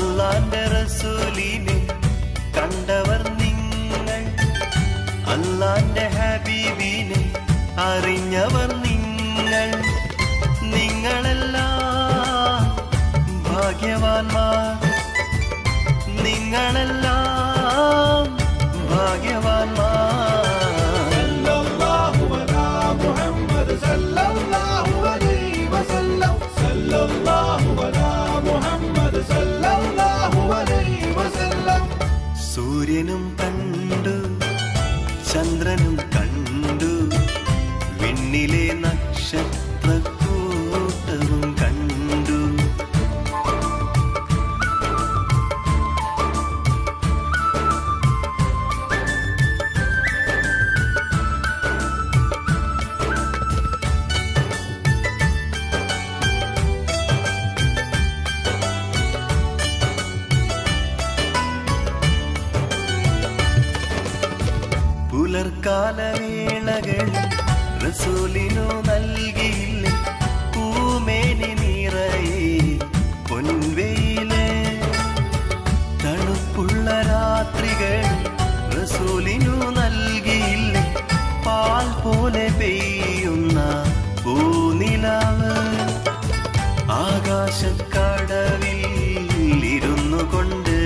അല്ലാന്റെ റസൂലിനെ കണ്ടവർ നിങ്ങൾ അല്ലാന്റെ ഹബീബിനെ അറിഞ്ഞവർ നിങ്ങൾ നിങ്ങളെല്ലാം ഭാഗ്യവാന്മാർ നിങ്ങളെല്ലാം ഭാഗ്യവാന്മാർ الله على محمد صلى الله عليه وسلم صلى الله على محمد صلى الله عليه وسلم സൂര്യനും കണ്ടു ചന്ദ്രനും കണ്ടു വിണ്ണിലെ നക്ഷത്രക്കൂട്ടവും കണ്ടു പുലർക്കാലവേളകൾ റസൂലിനു നൽകിയില്ലേ പൂമേനി നിറയെ പൊൻവെയില് തണുപ്പുള്ള രാത്രികൾ റസൂലിനു നൽകിയില്ലേ പാൽ പോലെ പെയ്യുന്ന പൂനിലാവ് ആകാശക്കടവിൽ ഇരുന്നു കൊണ്ട്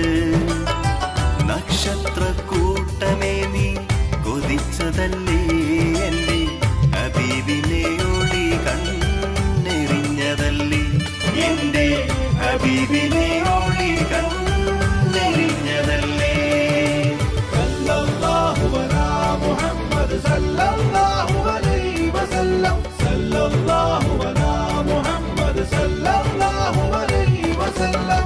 നക്ഷത്രക്കൂട്ടമേ നീ കൊതിച്ചതല്ലേ എന്റെ ഹബീബിനെ ഒളി കണ്ണെറിഞ്ഞതല്ലേ എന്റെ ഹബീബിനെ ഒളി കണ്ണെറിഞ്ഞതല്ലേ صلى الله على محمد صلى الله عليه وسلم صلى الله على محمد صلى الله عليه وسلم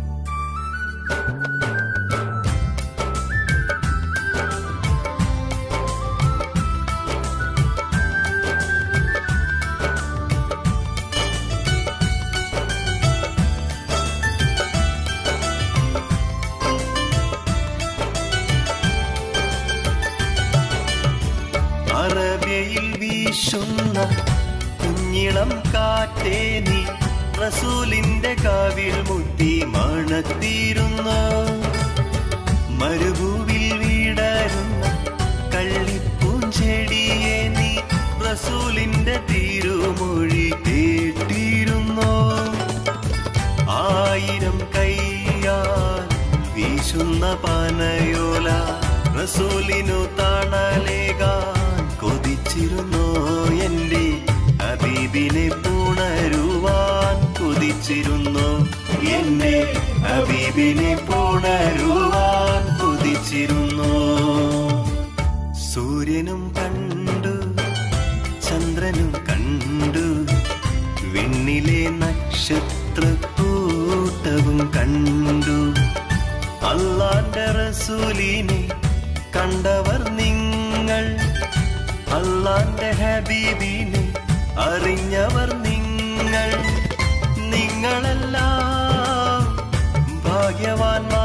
അറബിയിൽ വീശുന്ന കുഞ്ഞിളം കാറ്റേ നീ റസൂലിന്റെ കാവിൽ മുത്തി മണത്തിരുന്നു മരുഭൂവിൽ വീടരുന്ന കള്ളിപ്പൂഞ്ചെടിയെ നീ റസൂലിന്റെ തിരുമൊഴി കേട്ടിരുന്നു ആയിരം കൈയാൽ വീശുന്ന പനയോല റസൂലിനു തണലേകാൻ കൊതിച്ചിരുന്നോ എന്റെ ഹബീബിനെ പുണരുവാൻ കൊതിച്ചിരുന്നു എന്റെ ഹബീബിനെ പുണരുവാൻ കൊതിച്ചിരുന്നു സൂര്യനും കണ്ടു ചന്ദ്രനും കണ്ടു വിണ്ണിലെ നക്ഷത്രക്കൂട്ടവും കണ്ടു അല്ലാന്റെ റസൂലിനെ കണ്ടവർ നിങ്ങൾ അല്ലാന്റെ ഹബീബിനെ അറിഞ്ഞവർ നിങ്ങൾ നിങ്ങളെല്ലാം ഭാഗ്യവാന്മാർ